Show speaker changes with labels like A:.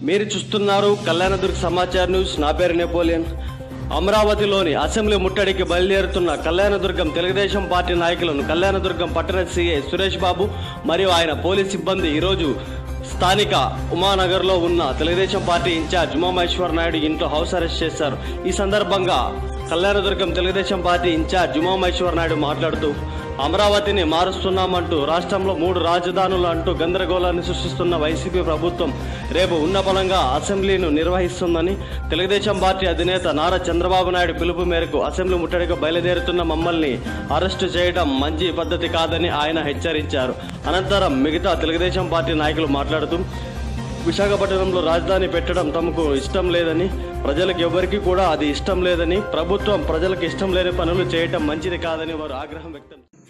A: మీరు చూస్తున్నారు కళ్యాణదుర్గ్ సమాచార్ న్యూస్ నా పేరు నెపోలియన్ అమరావతిలోని అసెంబ్లీ ముట్టడికి బయలుదేరుతున్న కళ్యాణదుర్గం తెలుగుదేశం పార్టీ నాయకులను కళ్యాణదుర్గం పట్టణ సీఐ సురేష్ బాబు మరియు ఆయన పోలీస్ సిబ్బంది ఈరోజు స్థానిక ఉమానగర్లో ఉన్న తెలుగుదేశం పార్టీ ఇన్ఛార్జ్ ఉమామహేశ్వర్ నాయుడు ఇంట్లో హౌస్ అరెస్ట్ చేశారు ఈ సందర్భంగా కళ్యాణదుర్గం తెలుగుదేశం పార్టీ ఇన్ఛార్జ్ ఉమామహేశ్వర్ నాయుడు మాట్లాడుతూ అమరావతిని మారుస్తున్నామంటూ రాష్ట్రంలో మూడు రాజధానులు అంటూ గందరగోళాన్ని సృష్టిస్తున్న వైసీపీ ప్రభుత్వం రేపు ఉన్నపలంగా అసెంబ్లీను నిర్వహిస్తుందని తెలుగుదేశం పార్టీ అధినేత నారా చంద్రబాబు నాయుడు పిలుపు మేరకు అసెంబ్లీ ముట్టడిగా బయలుదేరుతున్న మమ్మల్ని అరెస్టు చేయడం మంచి పద్ధతి కాదని ఆయన హెచ్చరించారు అనంతరం మిగతా తెలుగుదేశం పార్టీ నాయకులు మాట్లాడుతూ విశాఖపట్నంలో రాజధాని పెట్టడం తమకు ఇష్టం లేదని ప్రజలకు ఎవరికీ కూడా అది ఇష్టం లేదని ప్రభుత్వం ప్రజలకు ఇష్టం లేని పనులు చేయటం మంచిది కాదని వారు ఆగ్రహం వ్యక్తం